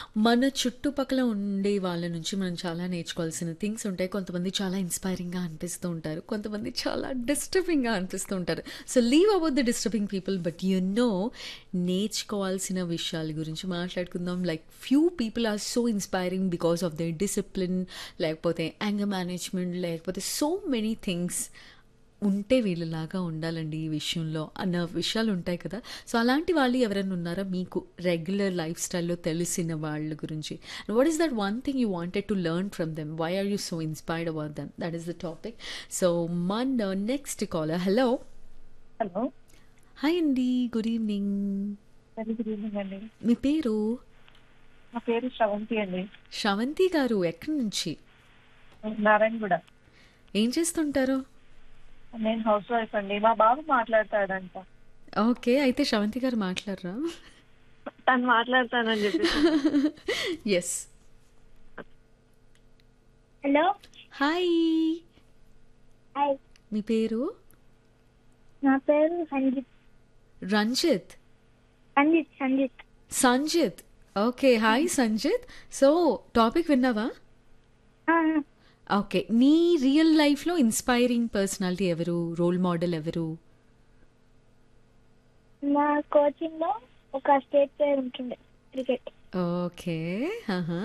మన చుట్టుపక్కల ఉండే వాళ్ళ నుంచి మనం చాలా నేర్చుకోవాల్సిన థింగ్స్ ఉంటాయి. కొంతమంది చాలా ఇన్‌స్పైరింగ్‌గా అనిపిస్తూ ఉంటారు. కొంతమంది చాలా డిస్టర్బింగ్‌గా అనిపిస్తూ ఉంటారు. So, leave about the disturbing people but you know నేర్చుకోవాల్సిన విషయాల గురించి మాట్లాడుకుందాం. Like few people are so inspiring because of their discipline లేకపోతే యాంగర్ మేనేజ్‌మెంట్ లేకపోతే సో మెనీ థింగ్స్ ఉంటే వీళ్ళలాగా ఉండాలండి ఈ విషయంలో అన్న విషయాలు ఉంటాయి కదా! సో, అలాంటి వాళ్ళు ఎవరైనా ఉన్నారా మీకు రెగ్యులర్ లైఫ్ స్టైల్‌లో తెలిసిన వాళ్ళ గురించి? What is that one thing you wanted to learn from them? Why are you so inspired about them? That is the topic. So, మన next caller hello! Hello! Hi అండి. Good evening. Very good evening అండి. మీ పేరు? నా పేరు శ్రవంతి అండి. శ్రవంతి గారు ఎక్కడి నుంచి? నారాయణగూడ. ఏం చేస్తుంటారు? నేను హౌస్ వైఫ్ అండి. మా బాబు మాట్లాడతాడంట. ఓకే. అయితే శ్రవంతి గారు మాట్లాడరా? తను మాట్లాడతానని చెప్పేసి. యెస్. హలో! హాయ్! హాయ్. మీ పేరు? నా పేరు Sanjith. Ranjith. Sanjith Sanjith. Sanjith. Okay. Hi Sanjith. So, topic విన్నావా? ఆ! ఓకే. నీ రియల్ లైఫ్‌లో ఇన్‌స్పైరింగ్ పర్సనాలిటీ ఎవరు? రోల్ మోడల్ ఎవరు? మా కోచింగ్‌లో ఒక స్టేట్ ప్లేయర్ ఉంటుండే క్రికెట్. ఓకే. ఆహా!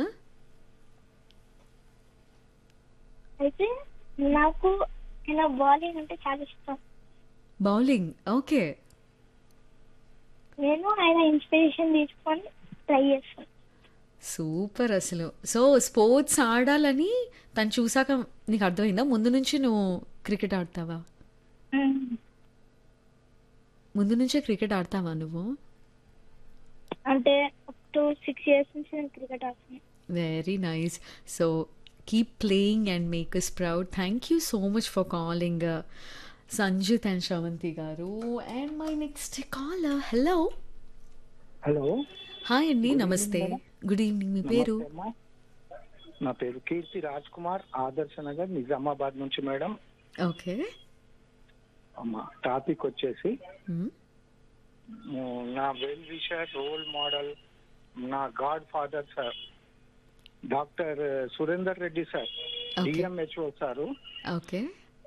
అయితే నాకు ఆయన బౌలింగ్ అంటే చాలా ఇష్టం. బౌలింగ్. ఓకే. నేను ఆయన ఇన్స్పిరేషన్ తీసుకొని ట్రై చేస్తాను. సూపర్ అసలు. సో, స్పోర్ట్స్ ఆడాలని తను చూసాక నీకు అర్థమైందా? ముందు నుంచి నువ్వు క్రికెట్ ఆడతావా? హ్మ్. ముందు నుంచే క్రికెట్ ఆడతావా నువ్వు? అంటే అప్ టు 6 ఇయర్స్ నుంచి నేను క్రికెట్ ఆడుతున్నా. Very nice. So, keep playing and make us proud. Thank you so much for calling Sanjith and Sravanthi garu. And my next caller hello! Hello! Hi అండి. Good namaste. Evening madam. Good evening. మీ పేరు? నమస్తే అమ్మా. నా పేరు కీర్తి రాజ్ కుమార్ ఆదర్శ నగర్ నిజామాబాద్ నుంచి మేడం. ఓకే. అమ్మా టాపిక్ వచ్చేసి హ్మ్. ఉమ్, నా వెల్ విషర్ రోల్ మోడల్ నా godfather sir doctor Surender Reddy sir okay. DMHO sir okay.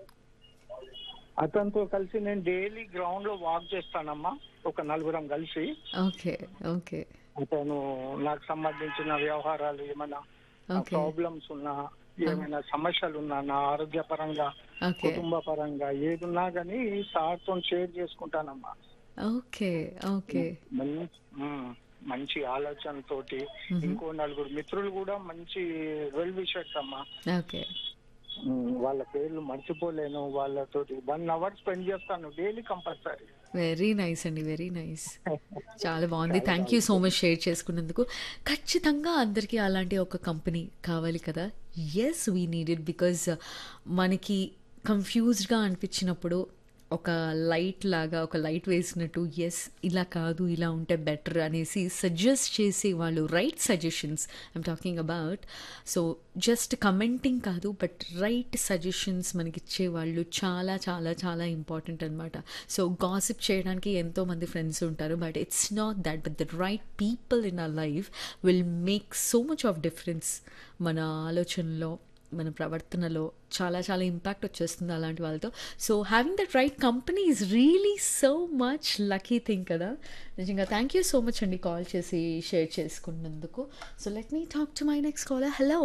అతనితో కలిసి నేను డైలీ గ్రౌండ్ లో వాక్ చేస్తానమ్మా ఒక నలుగురం కలిసి ఓకే. ఓకే. అతను నాకు సంబంధించిన వ్యవహారాలు ఏమైనా ఓకే. ప్రాబ్లమ్స్ ఉన్నా ఏమైనా సమస్యలు ఉన్నా నా ఆరోగ్యపరంగా ఓకే. కుటుంబ పరంగా ఏదున్నా గానీ సార్ తో షేర్ చేసుకుంటానమ్మా ఓకే. ఓకే. మం- ఉమ్, మంచి ఆలోచనతోటి మ్మ్. ఇంకో నలుగురు మిత్రులు కూడా మంచి వెల్ విషర్స్ అమ్మా ఓకే. ఉమ్, వాళ్ళ పేర్లు మర్చిపోలేను వాళ్ళతోటి వన్ అవర్ స్పెండ్ చేస్తాను డైలీ కంపల్సరీ వెరీ నైస్ అండి. Very nice. చాలా బాగుంది. Thank you so much share చేసుకున్నందుకు. ఖచ్చితంగా అందరికీ అలాంటి ఒక కంపెనీ కావాలి కదా! Yes we need it because మనకి కన్‌ఫ్యూజ్డ్‌గా అనిపించినప్పుడు ఒక లైట్ లాగా ఒక లైట్ వేసినట్టు యెస్ ఇలా కాదు ఇలా ఉంటే బెటర్ అనేసి సజెస్ట్ చేసే వాళ్ళు right suggestions I'm talking about. So, just commenting కాదు బట్ రైట్ సజెషన్స్ మనకిచ్చే వాళ్ళు చాలా చాలా చాలా ఇంపార్టెంట్ అనమాట. సో, గాసిప్ చేయడానికి ఎంతోమంది ఫ్రెండ్స్ ఉంటారు. But it's not that but the right people in our life will make so much of difference మన ఆలోచనలో మన ప్రవర్తనలో చాలా చాలా ఇంపాక్ట్ వచ్చేస్తుంది అలాంటి వాళ్ళతో. So, having that right company is really so much lucky thing కదా! నిజంగా థ్యాంక్ యూ సో మచ్ అండి కాల్ చేసి షేర్ చేసుకున్నందుకు. So, let me talk to my next caller hello!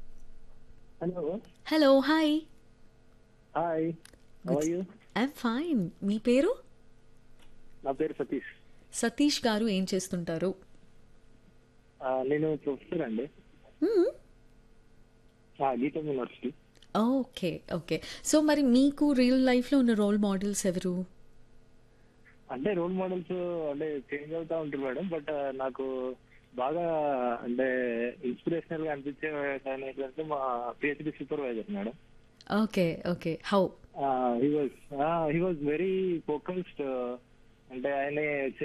Hello hello. Hi. Hi how are you I'm fine. మీ పేరు? నా పేరు సతీష్ సతీష్ గారు ఏం చేస్తుంటారు? ఆ, నేను ప్రొఫెసర్ అండి హ్మ్. ఆ, గీతం యూనివర్సిటీ ఓకే. ఓకే. సో, మరి మీకు రియల్ లైఫ్‌లో ఉన్న రోల్ మోడల్స్ ఎవరు? అంటే రోల్ మోడల్స్ అంటే చేంజ్ అవుతా ఉంటారు మేడం బట్ నాకు బాగా అంటే ఇన్స్పిరేషనల్ గా అనిపించే ఆయన ఏంటంటే మా PhD supervisor madam okay. Okay. How? He was he was very focused అంటే ఆయన